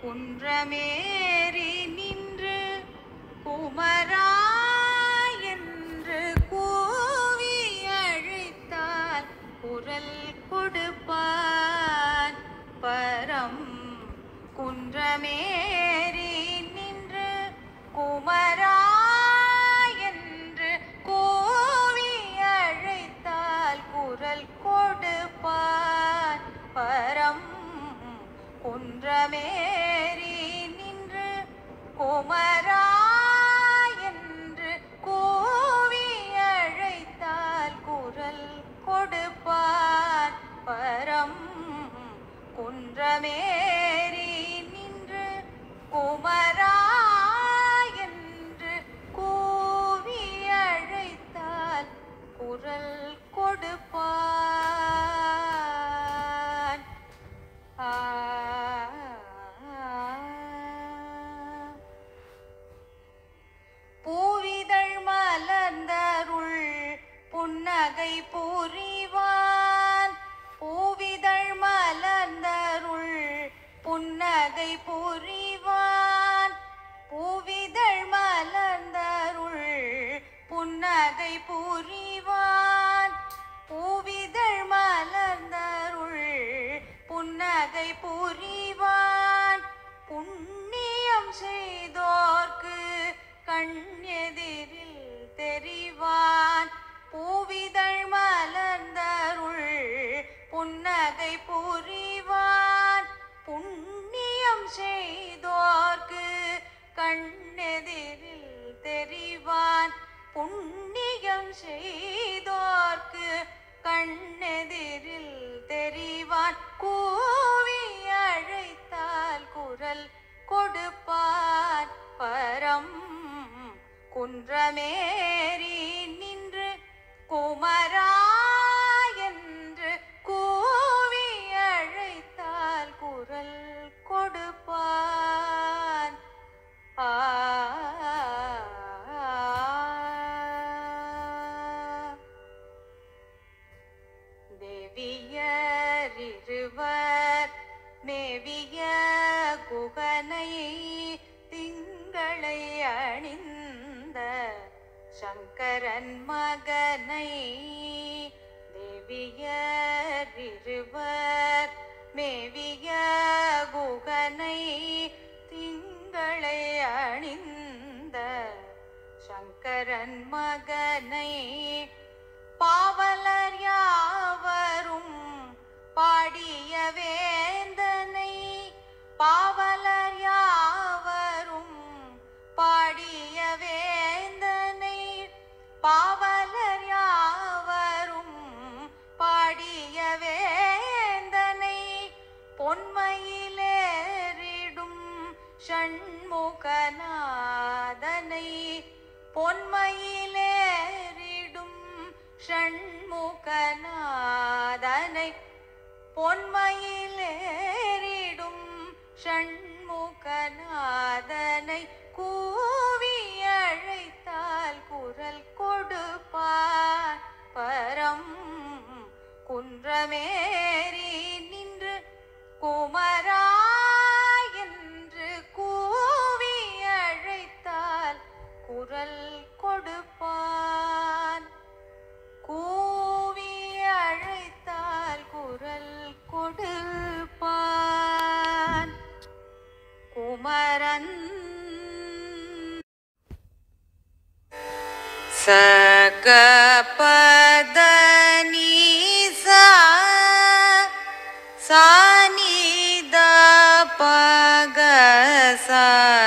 குன்றமேறி நின்று குமரா என்று கூவி அழைத்தால் குரல் கொடுப்பான் பரம் குன்றமேறி நின்று குமரா என்று கூவி அழைத்தால் குரல் கொடுப்பான் பரம் குன்றமேறி நின்று குமரா என்று கூவி அழைத்தால் குரல் கொடுப்பான் பரம் குன்றமேறி நின்று குமரா என்று கூவி அழைத்தால் குரல் கொடுப்பான் ஆ பூவிதழ் மலர்ந்தருள் புன்னகை புரிவான் பூவிதழ் மலர்ந்தருள் புன்னகை புரிவான் பூவிதழ் மலர்ந்தருள் புன்னகை புரிவான் பூவிதழ் மலர்ந்தருள் புன்னகை புரிவான் புண்ணியம் செய்தோர்க்கு கண் எதிரில் தெரிவான் பூவிதழ் மலர்ந்தருள் புன்னகை புரிவான் புண்ணியம் செய்தோர்க்கு கண்ணெதிரில் தெரிவான் புண்ணியம் செய்தோர்க்கு கண்ணெதிரில் தெரிவான் கூவி அழைத்தால் குரல் கொடுப்பான் பரம் குன்றமேறி நின்று குமரா என்று கூவி அழைத்தால் குரல் கொடுப்பான் ஆ தேவியரிருவர் மேவிய குகனை திங்களை அணிந்த சங்கரன் மகனை தேவியரிருவர் மேவிய குகனை திங்களை அணிந்த சங்கரன் மகனை பாவலர் யாவரும் பாடிய வேந்தனை பாவலர் யாவரும் பாடிய வேந்தனை பாவலர் யாவரும் பாடிய வேந்தனை பொன்மையிலேறிடும் ஷண்முகநாதனை பொன்மையிலேறிடும் ஷண்முகநாதனை பொன்மையிலேறிடும் ஷண்முகநாதனை கூவி அழைத்தால் குரல் கொடுப்பான் பரம் குன்றமேறி நின்று குமரா என்று கூவி அழைத்தால் குரல் கொடுப்பான் கூவி அழைத்தால் குரல் கொடுப்பான் குமரன் சகபதனீசா சானித பகசா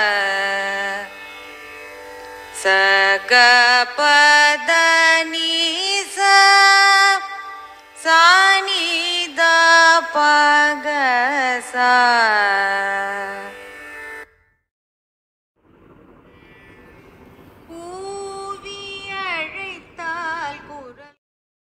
சகபதனீசா சானித பகசா